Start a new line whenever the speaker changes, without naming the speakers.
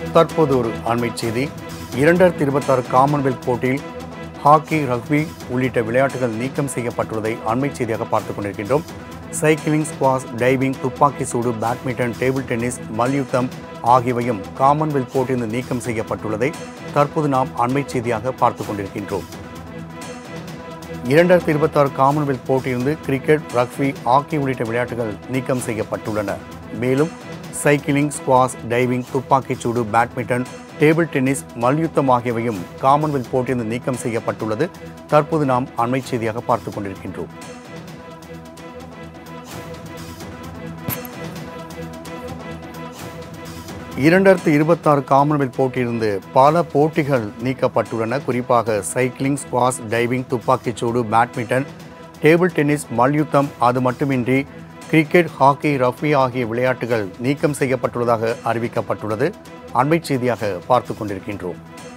தற்போது ஒரு அண்மை செய்தி இரண்டாயிரத்தி இருபத்தாறு காமன்வெல்த் போட்டியில் ஹாக்கி ரக்பி உள்ளிட்ட விளையாட்டுகள் நீக்கம் செய்யப்பட்டுள்ளதை அண்மை செய்தியாக பார்த்துக் கொண்டிருக்கின்றோம் சைக்கிளிங் ஸ்குவாஷ் டைவிங் துப்பாக்கி சூடு பேட்மிண்டன் டேபிள் டென்னிஸ் மல்யுத்தம் ஆகியவையும் காமன்வெல்த் போட்டியிலிருந்து நீக்கம் செய்யப்பட்டுள்ளதை தற்போது நாம் அண்மை செய்தியாக பார்த்துக் கொண்டிருக்கின்றோம் இரண்டாயிரத்தி இருபத்தாறு காமன்வெல்த் போட்டியிலிருந்து கிரிக்கெட் ரக்பி ஹாக்கி உள்ளிட்ட விளையாட்டுகள் நீக்கம் செய்யப்பட்டுள்ளன மேலும் சைக்கிளிங் ஸ்குவாஷ் டைவிங் துப்பாக்கிச் சூடு பேட்மிண்டன் டேபிள் டென்னிஸ் மல்யுத்தம் ஆகியவையும் காமன்வெல்த் போட்டியிலிருந்து நீக்கம் செய்யப்பட்டுள்ளது தற்போது நாம் அண்மை செய்தியாக பார்த்துக் கொண்டிருக்கின்றோம் இரண்டாயிரத்தி இருபத்தாறு காமன்வெல்த் போட்டியிலிருந்து பல போட்டிகள் நீக்கப்பட்டுள்ளன குறிப்பாக சைக்கிளிங் ஸ்குவாஷ் டைவிங் துப்பாக்கிச்சூடு பேட்மிண்டன் டேபிள் டென்னிஸ் மல்யுத்தம் அது மட்டுமின்றி கிரிக்கெட் ஹாக்கி ரஃபி ஆகிய விளையாட்டுகள் நீக்கம் செய்யப்பட்டுள்ளதாக அறிவிக்கப்பட்டுள்ளது அண்மை செய்தியாக பார்த்து கொண்டிருக்கின்றோம்